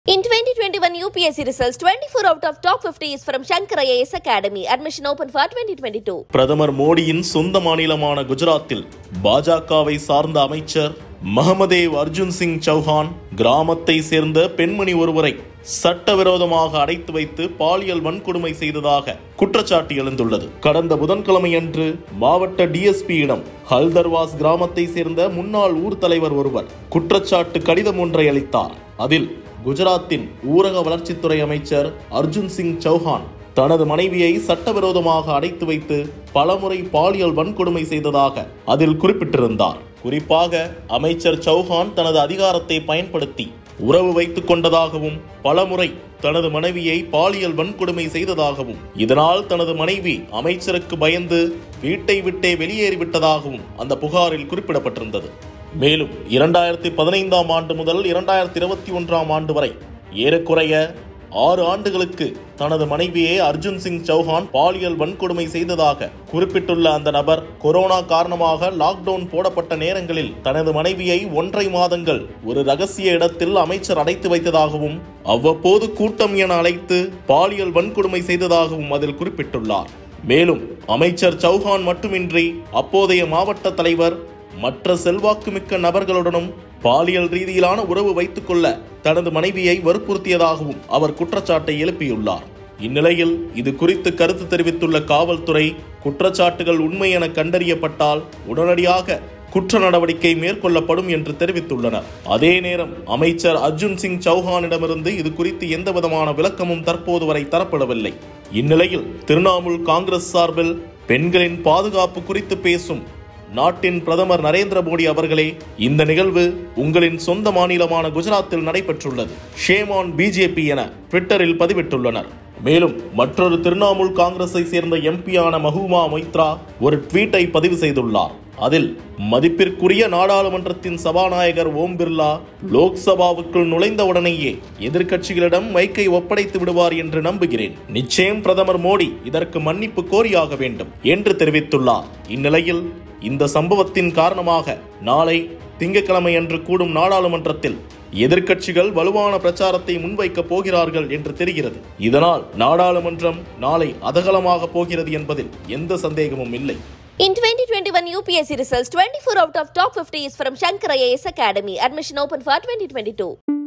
In 2021 UPSC results, 24 out of top 50 is from Shankar IAS Academy. Admission open for 2022. பிரதமர் மோடியின் சொந்த மாநிலமான குஜராத்தில் பாஜகவை சார்ந்த அமைச்சர் மஹமதேவ் அர்ஜுன் சிங் சௌஹான் கிராமத்தை சேர்ந்த பெண்மணி ஒருவரை சட்டவிரோதமாக அடைத்து வைத்து பாலியல் வன்கொடுமை செய்ததாக குற்றச்சாட்டு எழுந்துள்ளது கடந்த புதன்கிழமையன்று மாவட்ட டிஎஸ்பியிடம் ஹல்தர்வாஸ் கிராமத்தை சேர்ந்த முன்னாள் ஊர் தலைவர் ஒருவர் குற்றச்சாட்டு கடிதம் ஒன்றை அளித்தார் அதில் குஜராத்தின் ஊரக வளர்ச்சித்துறை அமைச்சர் அர்ஜுன் சிங் சௌஹான் தனது மனைவியை சட்டவிரோதமாக அடைத்து வைத்து பலமுறை பாலியல் வன்கொடுமை செய்ததாக அதில் குறிப்பிட்டிருந்தார் குறிப்பாக அமைச்சர் சௌஹான் தனது அதிகாரத்தை பயன்படுத்தி உறவு வைத்துக் கொண்டதாகவும் பலமுறை தனது மனைவியை பாலியல் வன்கொடுமை செய்ததாகவும் இதனால் தனது மனைவி அமைச்சருக்கு பயந்து வீட்டை விட்டே வெளியேறிவிட்டதாகவும் அந்த புகாரில் குறிப்பிடப்பட்டிருந்தது மேலும் இரண்டாயிரத்தி பதினைந்தாம் ஆண்டு முதல் இரண்டாயிரத்தி இருபத்தி ஒன்றாம் ஆண்டு வரை ஏறக்குறைய ஆறு ஆண்டுகளுக்கு தனது மனைவியை அர்ஜுன் சிங் சௌஹான் பாலியல் வன்கொடுமை செய்ததாக குறிப்பிட்டுள்ள அந்த நபர் கொரோனா காரணமாக லாக்டவுன் போடப்பட்ட நேரங்களில் தனது மனைவியை ஒன்றை மாதங்கள் ஒரு ரகசிய இடத்தில் அமைச்சர் அடைத்து வைத்ததாகவும் அவ்வப்போது கூட்டம் என அழைத்து பாலியல் வன்கொடுமை செய்ததாகவும் அதில் குறிப்பிட்டுள்ளார் மேலும் அமைச்சர் சௌஹான் மட்டுமின்றி அப்போதைய மாவட்ட தலைவர் மற்ற செல்வாக்குமிக்க நபர்களுடனும் பாலியல் ரீதியிலான உறவு வைத்துக் கொள்ள தனது மனைவியை வற்புறுத்தியதாகவும் அவர் குற்றச்சாட்டை எழுப்பியுள்ளார் இந்நிலையில் இது குறித்து கருத்து தெரிவித்துள்ள காவல்துறை குற்றச்சாட்டுகள் உண்மை என கண்டறியப்பட்டால் உடனடியாக குற்ற நடவடிக்கை மேற்கொள்ளப்படும் என்று தெரிவித்துள்ளனர் அதே நேரம் அமைச்சர் அர்ஜுன் சிங் சௌஹானிடமிருந்து இது குறித்து எந்தவிதமான விளக்கமும் தற்போது வரை தரப்படவில்லை இந்நிலையில் திரிணாமுல் காங்கிரஸ் சார்பில் பெண்களின் பாதுகாப்பு குறித்து பேசும் நாட்டின் பிரதமர் நரேந்திர மோடி அவர்களே இந்த நிகழ்வு உங்களின் சொந்த மாநிலமான குஜராத்தில் நடைபெற்றுள்ளது ஷேமான் பிஜேபி என ட்விட்டரில் பதிவிட்டுள்ளனர் மேலும் மற்றொரு திரிணாமுல் காங்கிரஸை சேர்ந்த எம்பியான மஹூமா மொய்த்ரா ஒரு ட்வீட்டை பதிவு செய்துள்ளார் அதில் மதிப்பிற்குரிய நாடாளுமன்றத்தின் சபாநாயகர் ஓம் பிர்லா லோக்சபாவுக்குள் நுழைந்தவுடனேயே எதிர்க்கட்சிகளிடம் மைக்கை ஒப்படைத்து விடுவார் என்று நம்புகிறேன் நிச்சயம் பிரதமர் மோடி இதற்கு மன்னிப்பு கோரியாக வேண்டும் என்று தெரிவித்துள்ளார் இந்நிலையில் இந்த சம்பவத்தின் காரணமாக நாளை திங்கட்கிழமை அன்று கூடும் நாடாளுமன்றத்தில் எதிர்க்கட்சிகள் வலுவான பிரச்சாரத்தை முன்வைக்கப் போகிறார்கள் என்று தெரிகிறது இதனால் நாடாளுமன்றம் நாளை அதகலமாக போகிறது என்பதில் எந்த சந்தேகமும் இல்லை In 2021 UPSC results, 24 out of top 50 is from Shankar IAS Academy. Admission open for 2022.